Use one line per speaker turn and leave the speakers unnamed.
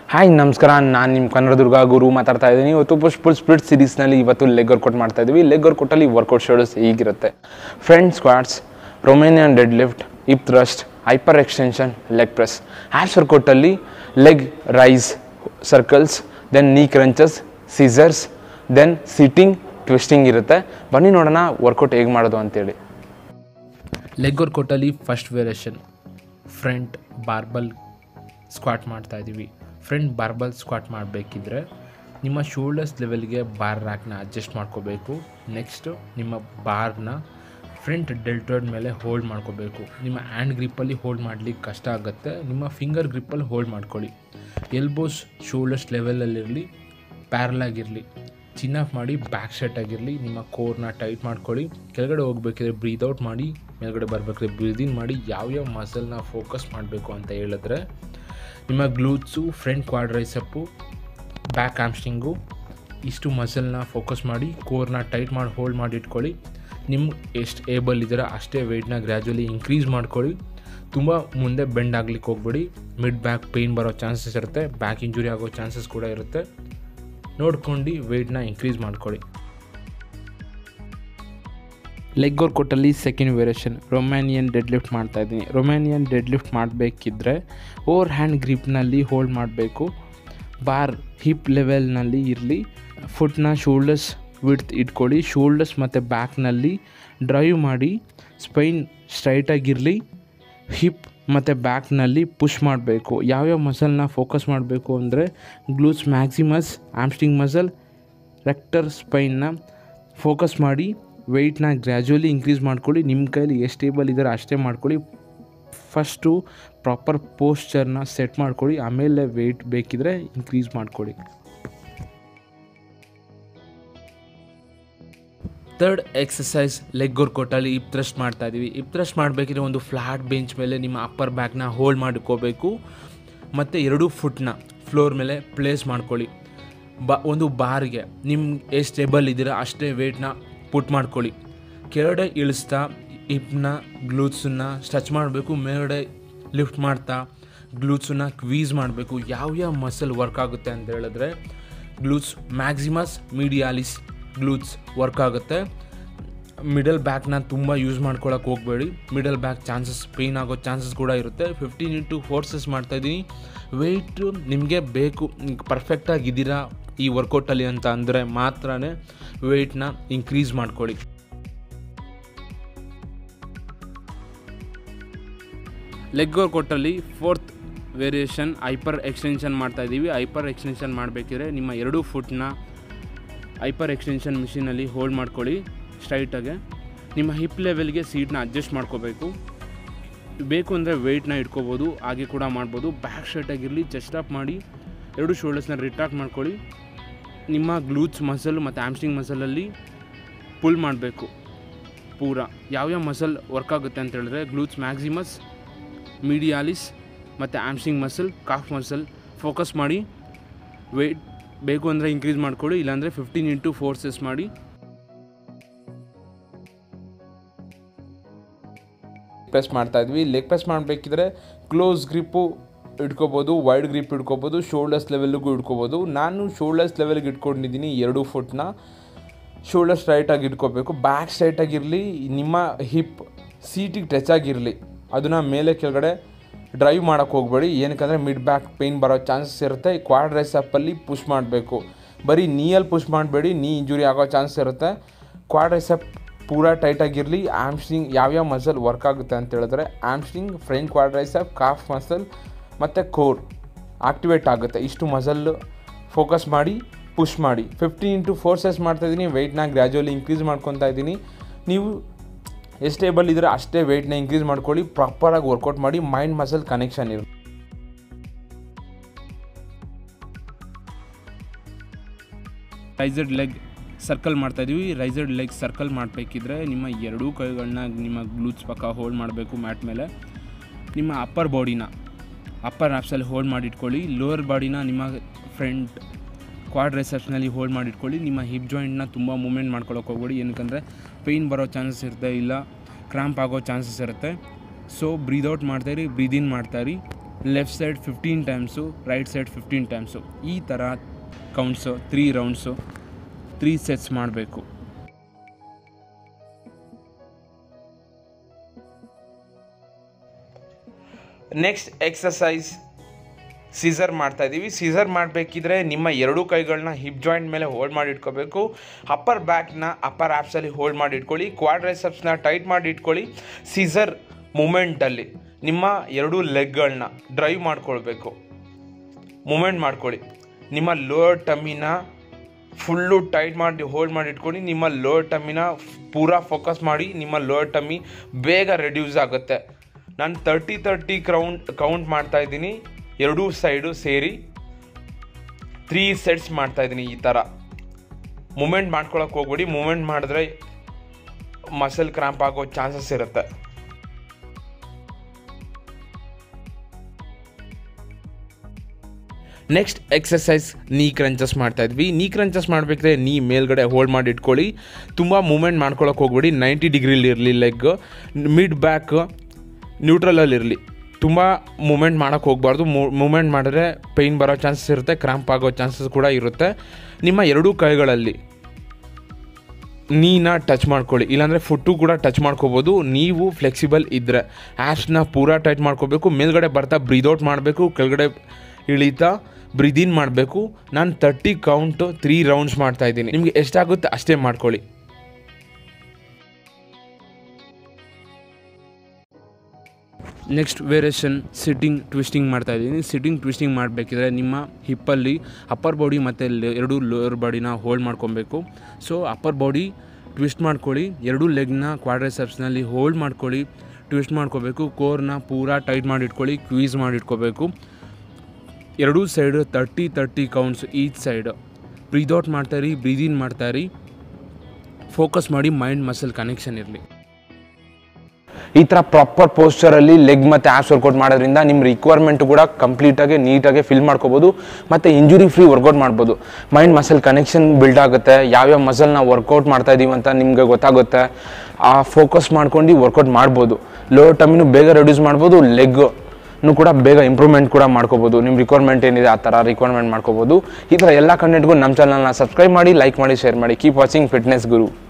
hi ನಮಸ್ಕಾರ ನಾನು ನಿಮ್ಮ ಕನ್ನಡದುರ್ಗ ಗುರು ಮಾತಾಡ್ತಾ ಇದ್ದೀನಿ ಇವತ್ತು ಪುಷ್ ಫುಲ್ ಸ್ಪ್ಲಿಟ್ ಸೀರೀಸ್ನಲ್ಲಿ ಇವತ್ತು ಲೆಗ್ ವರ್ಕೌಟ್ ಮಾಡ್ತಾ ಇದ್ದೀವಿ ಲೆಗ್ ವರ್ಕೌಟಲ್ಲಿ ವರ್ಕೌಟ್ ಶೆಡ್ಯೂಲ್ಸ್ ಹೀಗಿರುತ್ತೆ front squats Romanian deadlift hip thrust hyperextension leg press abs ವರ್ಕೌಟಲ್ಲಿ leg raise circles then knee crunches scissors then sitting twisting ಇರುತ್ತೆ ಬನ್ನಿ ನೋಡೋಣ ವರ್ಕೌಟ್ ಹೇಗೆ ಮಾಡೋದು ಅಂತೇಳಿ
ಲೆಗ್ ವರ್ಕೌಟಲ್ಲಿ first variation front barbell squat ಮಾಡ್ತಾ ಇದ್ದೀವಿ ಫ್ರಂಟ್ ಬಾರ್ಬಲ್ ಸ್ಕ್ವಾಟ್ ಮಾಡಬೇಕಿದ್ರೆ ನಿಮ್ಮ ಶೋಲ್ಡರ್ಸ್ ಲೆವೆಲ್ಗೆ ಬಾರ್ ರ್ಯಾಕ್ನ ಅಡ್ಜಸ್ಟ್ ಮಾಡ್ಕೋಬೇಕು ನೆಕ್ಸ್ಟು ನಿಮ್ಮ ಬಾರ್ನ ಫ್ರಂಟ್ ಡೆಲ್ಟೋಡ್ ಮೇಲೆ ಹೋಲ್ಡ್ ಮಾಡ್ಕೋಬೇಕು ನಿಮ್ಮ ಹ್ಯಾಂಡ್ ಗ್ರಿಪ್ಪಲ್ಲಿ ಹೋಲ್ಡ್ ಮಾಡಲಿಕ್ಕೆ ಕಷ್ಟ ಆಗುತ್ತೆ ನಿಮ್ಮ ಫಿಂಗರ್ ಗ್ರಿಪ್ಪಲ್ಲಿ ಹೋಲ್ಡ್ ಮಾಡ್ಕೊಳ್ಳಿ ಎಲ್ಬೋಸ್ ಶೋಲ್ಡರ್ಸ್ ಲೆವೆಲಲ್ಲಿರಲಿ ಪ್ಯಾರಲಾಗಿರಲಿ ಚಿನ್ ಆಫ್ ಮಾಡಿ ಬ್ಯಾಕ್ ಸೆಟ್ ಆಗಿರಲಿ ನಿಮ್ಮ ಕೋರ್ನ ಟೈಟ್ ಮಾಡ್ಕೊಳ್ಳಿ ಕೆಳಗಡೆ ಹೋಗ್ಬೇಕಿದ್ರೆ ಬ್ರೀತ್ ಔಟ್ ಮಾಡಿ ಮೇಲ್ಗಡೆ ಬರಬೇಕಿದ್ರೆ ಬ್ರೀದಿನ್ ಮಾಡಿ ಯಾವ್ಯಾವ ಮಸಲ್ನ ಫೋಕಸ್ ಮಾಡಬೇಕು ಅಂತ ಹೇಳಿದ್ರೆ ನಿಮ್ಮ ಗ್ಲೂತ್ಸು ಫ್ರಂಟ್ ಕ್ವಾಡ್ರೈಸಪ್ಪು ಬ್ಯಾಕ್ ಆಮ್ಸ್ಟಿಂಗು ಇಷ್ಟು ಮಸಲ್ನ ಫೋಕಸ್ ಮಾಡಿ ಕೋರ್ನ ಟೈಟ್ ಮಾಡಿ ಹೋಲ್ಡ್ ಮಾಡಿ ಇಟ್ಕೊಳ್ಳಿ ನಿಮ್ಗೆ ಎಷ್ಟು ಏಬಲ್ ಇದ್ದೀರ ಅಷ್ಟೇ ವೆಯ್ಟ್ನ ಗ್ರ್ಯಾಜುವಲಿ ಇನ್ಕ್ರೀಸ್ ಮಾಡ್ಕೊಳ್ಳಿ ತುಂಬ ಮುಂದೆ ಬೆಂಡ್ ಆಗ್ಲಿಕ್ಕೆ ಹೋಗ್ಬೇಡಿ ಮಿಡ್ ಬ್ಯಾಕ್ ಪೇಯ್ನ್ ಬರೋ ಚಾನ್ಸಸ್ ಇರುತ್ತೆ ಬ್ಯಾಕ್ ಇಂಜುರಿ ಆಗೋ ಚಾನ್ಸಸ್ ಕೂಡ ಇರುತ್ತೆ ನೋಡ್ಕೊಂಡು ವೆಯ್ಟ್ನ ಇನ್ಕ್ರೀಸ್ ಮಾಡ್ಕೊಳ್ಳಿ ಲೆಗ್ ವರ್ಕೌಟಲ್ಲಿ second variation Romanian deadlift ಮಾಡ್ತಾ ಇದ್ದೀನಿ ರೊಮ್ಯಾನಿಯನ್ ಡೆಡ್ ಲಿಫ್ಟ್ ಮಾಡಬೇಕಿದ್ರೆ ಓವರ್ ಹ್ಯಾಂಡ್ ಗ್ರಿಪ್ನಲ್ಲಿ ಹೋಲ್ಡ್ ಮಾಡಬೇಕು ಬಾರ್ ಹಿಪ್ ಲೆವೆಲ್ನಲ್ಲಿ ಇರಲಿ ಫುಟ್ನ ಶೋಲ್ಡರ್ಸ್ ವಿಡ್ತ್ ಇಟ್ಕೊಳ್ಳಿ ಶೋಲ್ಡರ್ಸ್ ಮತ್ತು ಬ್ಯಾಕ್ನಲ್ಲಿ ಡ್ರೈವ್ ಮಾಡಿ ಸ್ಪೈನ್ ಸ್ಟ್ರೈಟಾಗಿರಲಿ ಹಿಪ್ ಮತ್ತು ಬ್ಯಾಕ್ನಲ್ಲಿ ಪುಷ್ ಮಾಡಬೇಕು ಯಾವ್ಯಾವ ಮಸಲ್ನ ಫೋಕಸ್ ಮಾಡಬೇಕು ಅಂದರೆ gluteus maximus hamstring muscle erector ಸ್ಪೈನ್ನ ಫೋಕಸ್ ಮಾಡಿ ವೆಯ್ಟ್ನ ಗ್ರ್ಯಾಜುವಲಿ ಇನ್ಕ್ರೀಸ್ ಮಾಡ್ಕೊಳ್ಳಿ ನಿಮ್ಮ ಕೈಲಿ ಎಷ್ಟು ಟೇಬಲ್ ಇದ್ದಾರೆ ಅಷ್ಟೇ ಮಾಡ್ಕೊಳ್ಳಿ ಫಸ್ಟು ಪ್ರಾಪರ್ ಪೋಸ್ಚರ್ನ ಸೆಟ್ ಮಾಡ್ಕೊಳ್ಳಿ ಆಮೇಲೆ ವೆಯ್ಟ್ ಬೇಕಿದ್ರೆ ಇನ್ಕ್ರೀಸ್ ಮಾಡ್ಕೊಳ್ಳಿ ತರ್ಡ್ ಎಕ್ಸಸೈಸ್ ಲೆಗ್ ವರ್ಕೌಟಲ್ಲಿ ಇಪ್ ಥ್ರಸ್ಟ್ ಮಾಡ್ತಾ ಇದ್ದೀವಿ ಇಪ್ ಥ್ರಸ್ಟ್ ಮಾಡಬೇಕಿದ್ರೆ ಒಂದು ಫ್ಲಾಟ್ ಬೆಂಚ್ ಮೇಲೆ ನಿಮ್ಮ ಅಪ್ಪರ್ ಬ್ಯಾಕ್ನ ಹೋಲ್ಡ್ ಮಾಡ್ಕೋಬೇಕು ಮತ್ತು ಎರಡೂ ಫುಟ್ನ ಫ್ಲೋರ್ ಮೇಲೆ ಪ್ಲೇಸ್ ಮಾಡ್ಕೊಳ್ಳಿ ಬ ಒಂದು ಬಾರ್ಗೆ ನಿಮ್ಗೆ ಎಷ್ಟು ಸ್ಟೇಬಲ್ ಇದ್ದೀರಾ ಅಷ್ಟೇ ವೆಯ್ಟ್ನ ಪುಟ್ ಮಾಡ್ಕೊಳ್ಳಿ ಕೆಳಗಡೆ ಇಳಿಸ್ತಾ ಹಿಪ್ನ ಗ್ಲೂತ್ಸನ್ನ ಸ್ಟ್ರಚ್ ಮಾಡಬೇಕು ಮೇಲ್ಗಡೆ ಲಿಫ್ಟ್ ಮಾಡ್ತಾ ಗ್ಲೂತ್ಸನ್ನ ಕ್ವೀಸ್ ಮಾಡಬೇಕು ಯಾವ್ಯಾವ ಮಸಲ್ ವರ್ಕ್ ಆಗುತ್ತೆ ಅಂತ ಹೇಳಿದ್ರೆ gluteus maximus medialis gluteus work ಆಗುತ್ತೆ ಮಿಡಲ್ ಬ್ಯಾಕ್ನ ತುಂಬ ಯೂಸ್ ಮಾಡ್ಕೊಳಕ್ಕೆ ಹೋಗಬೇಡಿ ಮಿಡಲ್ ಬ್ಯಾಕ್ ಚಾನ್ಸಸ್ ಪೇಯ್ನ್ ಆಗೋ ಚಾನ್ಸಸ್ ಕೂಡ ಇರುತ್ತೆ ಫಿಫ್ಟೀನ್ ಇಂಟು ಫೋರ್ಸಸ್ ಮಾಡ್ತಾಯಿದ್ದೀನಿ ವೆಯ್ಟು ನಿಮಗೆ ಬೇಕು ಪರ್ಫೆಕ್ಟಾಗಿದ್ದೀರಾ ಈ ವರ್ಕೌಟಲ್ಲಿ ಅಂತ ಅಂದರೆ ಮಾತ್ರನೇ ವೆಯ್ಟ್ನ ಇನ್ಕ್ರೀಸ್ ಮಾಡ್ಕೊಳ್ಳಿ ಲೆಗ್ ವರ್ಕೌಟಲ್ಲಿ ಫೋರ್ತ್ ವೇರಿಯೇಷನ್ ಹೈಪರ್ ಎಕ್ಸ್ಟೆನ್ಷನ್ ಮಾಡ್ತಾ ಇದ್ದೀವಿ ಹೈಪರ್ ಎಕ್ಸ್ಟೆನ್ಷನ್ ಮಾಡಬೇಕಿದ್ರೆ ನಿಮ್ಮ ಎರಡೂ ಫುಟ್ನ ಹೈಪರ್ ಎಕ್ಸ್ಟೆನ್ಷನ್ ಮಿಷಿನಲ್ಲಿ ಹೋಲ್ಡ್ ಮಾಡ್ಕೊಳ್ಳಿ ಸ್ಟ್ರೈಟಾಗೆ ನಿಮ್ಮ ಹಿಪ್ ಲೆವೆಲ್ಗೆ ಸೀಟ್ನ ಅಡ್ಜಸ್ಟ್ ಮಾಡ್ಕೋಬೇಕು ಬೇಕು ಅಂದರೆ ವೆಯ್ಟ್ನ ಇಟ್ಕೋಬೋದು ಹಾಗೆ ಕೂಡ ಮಾಡ್ಬೋದು ಬ್ಯಾಕ್ ಸ್ಟ್ರೈಟಾಗಿರಲಿ ಚೆಸ್ಟ್ ಅಪ್ ಮಾಡಿ ಎರಡು ಶೋಲ್ಡರ್ಸ್ನ ರಿಟ್ರಾಕ್ಟ್ ಮಾಡ್ಕೊಳ್ಳಿ ನಿಮ್ಮ ಗ್ಲೂತ್ಸ್ ಮಸಲ್ ಮತ್ತು ಆಮ್ಸ್ಟಿಂಗ್ ಮಸಲಲ್ಲಿ ಪುಲ್ ಮಾಡಬೇಕು ಪೂರ ಯಾವ್ಯಾವ ಮಸಲ್ ವರ್ಕ್ ಆಗುತ್ತೆ ಅಂತ ಹೇಳಿದ್ರೆ ಗ್ಲೂತ್ಸ್ ಮ್ಯಾಕ್ಸಿಮಸ್ ಮೀಡಿಯಾಲಿಸ್ ಮತ್ತು hamstring muscle calf muscle focus ಮಾಡಿ ವೆಯ್ಟ್ ಬೇಕು ಅಂದರೆ ಇನ್ಕ್ರೀಸ್ ಮಾಡ್ಕೊಳ್ಳಿ ಇಲ್ಲಾಂದರೆ ಫಿಫ್ಟೀನ್ ಇಂಟು ಫೋರ್ಸಸ್ ಮಾಡಿ
ಪ್ರೆಸ್ ಮಾಡ್ತಾ ಇದ್ವಿ ಲೆಗ್ ಪ್ರೆಸ್ ಮಾಡಬೇಕಿದ್ರೆ ಕ್ಲೋಸ್ ಗ್ರಿಪ್ಪು ಇಟ್ಕೋಬೋದು ವೈಡ್ ಗ್ರಿಪ್ ಇಟ್ಕೋಬೋದು ಶೋಲ್ಡರ್ಸ್ ಲೆವೆಲ್ಗೂ ಇಟ್ಕೋಬೋದು ನಾನು ಶೋಲ್ಡರ್ಸ್ ಲೆವೆಲ್ಗೆ ಇಟ್ಕೊಂಡಿದ್ದೀನಿ ಎರಡು ಫುಟ್ನ ಶೋಲ್ಡರ್ ಸ್ಟ್ರೈಟಾಗಿ ಇಟ್ಕೋಬೇಕು ಬ್ಯಾಕ್ ಸ್ಟ್ರೈಟಾಗಿರಲಿ ನಿಮ್ಮ ಹಿಪ್ ಸೀಟಿಗೆ ಟಚ್ ಆಗಿರಲಿ ಅದನ್ನು ಮೇಲೆ ಕೆಳಗಡೆ ಡ್ರೈವ್ ಮಾಡೋಕ್ಕೆ ಹೋಗಬೇಡಿ ಏನಕ್ಕಂದರೆ ಮಿಡ್ ಬ್ಯಾಕ್ ಪೇಯ್ನ್ ಬರೋ ಚಾನ್ಸಸ್ ಇರುತ್ತೆ ಕ್ವಾಡ್ ರೈಸ್ ಅಪ್ಪಲ್ಲಿ ಪುಷ್ ಮಾಡಬೇಕು ಬರೀ ನೀಯಲ್ಲಿ ಪುಷ್ ಮಾಡಬೇಡಿ ನೀ ಇಂಜುರಿ ಆಗೋ ಚಾನ್ಸ್ ಇರುತ್ತೆ ಕ್ವಾಡ್ ರೈಸ್ ಅಪ್ ಪೂರಾ ಟೈಟಾಗಿರಲಿ ಆಮ್ಸ್ಟಿಂಗ್ ಯಾವ್ಯಾವ ಮಸಲ್ ವರ್ಕ್ ಆಗುತ್ತೆ ಅಂತ ಹೇಳಿದ್ರೆ hamstring front quad raise up calf muscle ಮತ್ತು ಕೋರ್ ಆಕ್ಟಿವೇಟ್ ಆಗುತ್ತೆ ಇಷ್ಟು ಮಸಲ್ ಫೋಕಸ್ ಮಾಡಿ ಪುಷ್ ಮಾಡಿ ಫಿಫ್ಟೀನ್ ಇಂಟು ಫೋರ್ಸಸ್ ಮಾಡ್ತಾಯಿದ್ದೀನಿ ವೆಯ್ಟ್ನ ಗ್ರ್ಯಾಜುವಲಿ ಇನ್ಕ್ರೀಸ್ ಮಾಡ್ಕೊತಾ ಇದ್ದೀನಿ ನೀವು ಎಷ್ಟು ಏಬಲ್ ಇದ್ದರೆ ಅಷ್ಟೇ ವೆಯ್ಟ್ನ ಇನ್ಕ್ರೀಸ್ ಮಾಡ್ಕೊಳ್ಳಿ ಪ್ರಾಪರಾಗಿ ವರ್ಕೌಟ್ ಮಾಡಿ ಮೈಂಡ್ ಮಸಲ್ ಕನೆಕ್ಷನ್ ಇರುತ್ತೆ
ರೈಸರ್ಡ್ ಲೆಗ್ ಸರ್ಕಲ್ ಮಾಡ್ತಾ ಇದೀವಿ ರೈಸರ್ಡ್ ಲೆಗ್ ಸರ್ಕಲ್ ಮಾಡಬೇಕಿದ್ರೆ ನಿಮ್ಮ ಎರಡೂ ಕೈಗಳನ್ನ ನಿಮ್ಮ ಗ್ಲೂತ್ಸ್ ಪಕ್ಕ ಹೋಲ್ಡ್ ಮಾಡಬೇಕು ಮ್ಯಾಟ್ ಮೇಲೆ ನಿಮ್ಮ ಅಪ್ಪರ್ ಬಾಡಿನ ಅಪ್ಪರ್ ಆ್ಯಪ್ಸಲ್ಲಿ ಹೋಲ್ಡ್ ಮಾಡಿಟ್ಕೊಳ್ಳಿ ಲೋವರ್ ಬಾಡಿನ ನಿಮ್ಮ ಫ್ರಂಟ್ ಕ್ವಾಡ್ ರೆಸೆಪ್ಷನಲ್ಲಿ ಹೋಲ್ಡ್ ಮಾಡಿಟ್ಕೊಳ್ಳಿ ನಿಮ್ಮ ಹಿಪ್ ಜಾಯಿಂಟ್ನ ತುಂಬ ಮೂಮೆಂಟ್ ಮಾಡ್ಕೊಳಕ್ಕೆ ಹೋಗ್ಬೇಡಿ ಏನಕ್ಕಂದರೆ ಪೇಯ್ನ್ ಬರೋ ಚಾನ್ಸಸ್ ಇರುತ್ತೆ ಇಲ್ಲ ಕ್ರಾಂಪ್ ಆಗೋ ಚಾನ್ಸಸ್ ಇರುತ್ತೆ ಸೊ ಬ್ರೀದ್ ಔಟ್ ಮಾಡ್ತಾಯಿರಿ ಬ್ರೀದ್ ಇನ್ ಮಾಡ್ತಾಯಿರಿ left side fifteen times right side fifteen times ಈ ಥರ counts three rounds three sets ಮಾಡಬೇಕು
ನೆಕ್ಸ್ಟ್ ಎಕ್ಸಸೈಸ್ ಸೀಸರ್ ಮಾಡ್ತಾ ಇದ್ದೀವಿ ಸೀಸರ್ ಮಾಡಬೇಕಿದ್ರೆ ನಿಮ್ಮ ಎರಡೂ ಕೈಗಳನ್ನ ಹಿಪ್ ಜಾಯಿಂಟ್ ಮೇಲೆ ಹೋಲ್ಡ್ ಮಾಡಿ ಇಟ್ಕೋಬೇಕು ಅಪ್ಪರ್ ಬ್ಯಾಕ್ನ ಅಪ್ಪರ್ ಆ್ಯಪ್ಸಲ್ಲಿ ಹೋಲ್ಡ್ ಮಾಡಿ ಇಟ್ಕೊಳ್ಳಿ ಕ್ವಾಡ್ರೈಸಪ್ಸ್ನ ಟೈಟ್ ಮಾಡಿ ಇಟ್ಕೊಳ್ಳಿ ಸೀಸರ್ ಮೂಮೆಂಟಲ್ಲಿ ನಿಮ್ಮ ಎರಡೂ ಲೆಗ್ಗಳನ್ನ ಡ್ರೈವ್ ಮಾಡ್ಕೊಳ್ಬೇಕು ಮೂಮೆಂಟ್ ಮಾಡ್ಕೊಳ್ಳಿ ನಿಮ್ಮ ಲೋವರ್ ಟಮ್ಮಿನ ಫುಲ್ಲು ಟೈಟ್ ಮಾಡಿ ಹೋಲ್ಡ್ ಮಾಡಿ ಇಟ್ಕೊಂಡು ನಿಮ್ಮ ಲೋವರ್ ಟಮ್ಮಿನ ಪೂರಾ ಫೋಕಸ್ ಮಾಡಿ ನಿಮ್ಮ ಲೋವರ್ ಟಮ್ಮಿ ಬೇಗ ರೆಡ್ಯೂಸ್ ಆಗುತ್ತೆ ನಾನು ತರ್ಟಿ ತರ್ಟಿ ಕ್ರೌಂಟ್ ಕೌಂಟ್ ಮಾಡ್ತಾ ಇದ್ದೀನಿ ಎರಡೂ ಸೈಡು ಸೇರಿ ತ್ರೀ ಸೆಟ್ಸ್ ಮಾಡ್ತಾ ಇದ್ದೀನಿ ಈ ಥರ ಮೂಮೆಂಟ್ ಮಾಡ್ಕೊಳಕ್ಕೆ ಹೋಗ್ಬೇಡಿ ಮೂಮೆಂಟ್ ಮಾಡಿದ್ರೆ ಮಸಲ್ ಕ್ರಾಂಪ್ ಆಗೋ ಚಾನ್ಸಸ್ ಇರುತ್ತೆ ನೆಕ್ಸ್ಟ್ ಎಕ್ಸಸೈಸ್ ನೀ ಕ್ರಂಚಸ್ ಮಾಡ್ತಾ ಇದ್ವಿ ನೀ ಕ್ರಂಚಸ್ ಮಾಡಬೇಕಿದ್ರೆ ನೀ ಮೇಲ್ಗಡೆ ಹೋಲ್ಡ್ ಮಾಡಿ ಇಟ್ಕೊಳ್ಳಿ ತುಂಬ ಮೂಮೆಂಟ್ ಮಾಡ್ಕೊಳಕ್ಕೆ ಹೋಗ್ಬೇಡಿ ನೈಂಟಿ ಡಿಗ್ರಿಲಿ ಇರಲಿ ಲೆಗ್ ಮಿಡ್ ಬ್ಯಾಕ್ ನ್ಯೂಟ್ರಲಲ್ಲಿರಲಿ ತುಂಬ ಮೂಮೆಂಟ್ ಮಾಡೋಕ್ಕೆ ಹೋಗಬಾರ್ದು ಮೂಮೆಂಟ್ ಮಾಡಿದ್ರೆ ಪೈನ್ ಬರೋ ಚಾನ್ಸಸ್ ಇರುತ್ತೆ ಕ್ರಾಂಪ್ ಆಗೋ ಚಾನ್ಸಸ್ ಕೂಡ ಇರುತ್ತೆ ನಿಮ್ಮ ಎರಡೂ ಕೈಗಳಲ್ಲಿ ನೀನ ಟಚ್ ಮಾಡ್ಕೊಳ್ಳಿ ಇಲ್ಲಾಂದರೆ ಫುಟ್ಟು ಕೂಡ ಟಚ್ ಮಾಡ್ಕೋಬೋದು ನೀವು ಫ್ಲೆಕ್ಸಿಬಲ್ ಇದ್ದರೆ ಆ್ಯಪ್ಸ್ನ ಪೂರಾ ಟೈಟ್ ಮಾಡ್ಕೋಬೇಕು ಮೇಲ್ಗಡೆ ಬರ್ತಾ ಬ್ರೀದ್ ಔಟ್ ಮಾಡಬೇಕು ಕೆಳಗಡೆ ಇಳಿತಾ ಬ್ರೀದ್ ಇನ್ ಮಾಡಬೇಕು ನಾನು ತರ್ಟಿ ಕೌಂಟು ತ್ರೀ ರೌಂಡ್ಸ್ ಮಾಡ್ತಾ ಇದ್ದೀನಿ ನಿಮಗೆ ಎಷ್ಟಾಗುತ್ತೆ ಅಷ್ಟೇ ಮಾಡ್ಕೊಳ್ಳಿ
ನೆಕ್ಸ್ಟ್ ವೇರಿಯೇಷನ್ ಸಿಟ್ಟಿಂಗ್ ಟ್ವಿಸ್ಟಿಂಗ್ ಮಾಡ್ತಾ ಇದ್ದೀನಿ ಸಿಟ್ಟಿಂಗ್ ಟ್ವಿಸ್ಟಿಂಗ್ ಮಾಡಬೇಕಿದ್ರೆ ನಿಮ್ಮ ಹಿಪ್ಪಲ್ಲಿ ಅಪ್ಪರ್ ಬಾಡಿ ಮತ್ತು ಎರಡು ಲೋಯರ್ ಬಾಡಿನ ಹೋಲ್ಡ್ ಮಾಡ್ಕೊಬೇಕು ಸೊ ಅಪ್ಪರ್ ಬಾಡಿ ಟ್ವಿಸ್ಟ್ ಮಾಡ್ಕೊಳ್ಳಿ ಎರಡೂ ಲೆಗ್ನ ಕ್ವಾಡ್ರೈಸೆಪ್ಸ್ನಲ್ಲಿ ಹೋಲ್ಡ್ ಮಾಡ್ಕೊಳ್ಳಿ ಟ್ವಿಸ್ಟ್ ಮಾಡ್ಕೋಬೇಕು ಕೋರ್ನ ಪೂರಾ ಟೈಟ್ ಮಾಡಿ ಇಟ್ಕೊಳ್ಳಿ ಕ್ವೀಸ್ ಮಾಡಿ ಇಟ್ಕೋಬೇಕು ಎರಡೂ side thirty thirty counts each side breathe out ಮಾಡ್ತಾಯಿರಿ ಬ್ರೀದ್ ಇನ್ ಮಾಡ್ತಾಯಿರಿ ಫೋಕಸ್ ಮಾಡಿ ಮೈಂಡ್ ಮಸಲ್ ಕನೆಕ್ಷನ್ ಇರಲಿ
ಈ ಥರ ಪ್ರಾಪರ್ ಪೋಸ್ಚರಲ್ಲಿ ಲೆಗ್ ಮತ್ತು ಆ್ಯಪ್ಸ್ ವರ್ಕೌಟ್ ಮಾಡೋದ್ರಿಂದ ನಿಮ್ಮ ರಿಕ್ವೈರ್ಮೆಂಟ್ ಕೂಡ ಕಂಪ್ಲೀಟಾಗಿ ನೀಟಾಗಿ ಫಿಲ್ ಮಾಡ್ಕೋಬೋದು ಮತ್ತು ಇಂಜುರಿ ಫ್ರೀ ವರ್ಕೌಟ್ ಮಾಡ್ಬೋದು ಮೈಂಡ್ ಮಸಲ್ ಕನೆಕ್ಷನ್ ಬಿಲ್ಡ್ ಆಗುತ್ತೆ ಯಾವ್ಯಾವ ಮಸಲ್ನ ವರ್ಕೌಟ್ ಮಾಡ್ತಾ ಇದೀವಿ ಅಂತ ನಿಮಗೆ ಗೊತ್ತಾಗುತ್ತೆ ಆ ಫೋಕಸ್ ಮಾಡ್ಕೊಂಡು ವರ್ಕೌಟ್ ಮಾಡ್ಬೋದು ಲೋ ಟಮಿನೂ ಬೇಗ ರೆಡ್ಯೂಸ್ ಮಾಡ್ಬೋದು ಲೆಗ್ ಕೂಡ ಬೇಗ ಇಂಪ್ರೂವ್ಮೆಂಟ್ ಕೂಡ ಮಾಡ್ಕೋಬೋದು ನಿಮ್ಮ ರಿಕ್ವೈರ್ಮೆಂಟ್ ಏನಿದೆ ಆ ಥರ ರಿಕ್ವೈರ್ಮೆಂಟ್ ಮಾಡ್ಕೋಬೋದು ಈ ಥರ ಎಲ್ಲ ಕಂಟೆಂಟ್ಗೂ ನಮ್ಮ ಚಾನಲ್ನ ಸಬ್ಸ್ಕ್ರೈಬ್ ಮಾಡಿ ಲೈಕ್ ಮಾಡಿ ಶೇರ್ ಮಾಡಿ ಕೀಪ್ ವಾಚಿಂಗ್ ಫಿಟ್ನೆಸ್ ಗುರು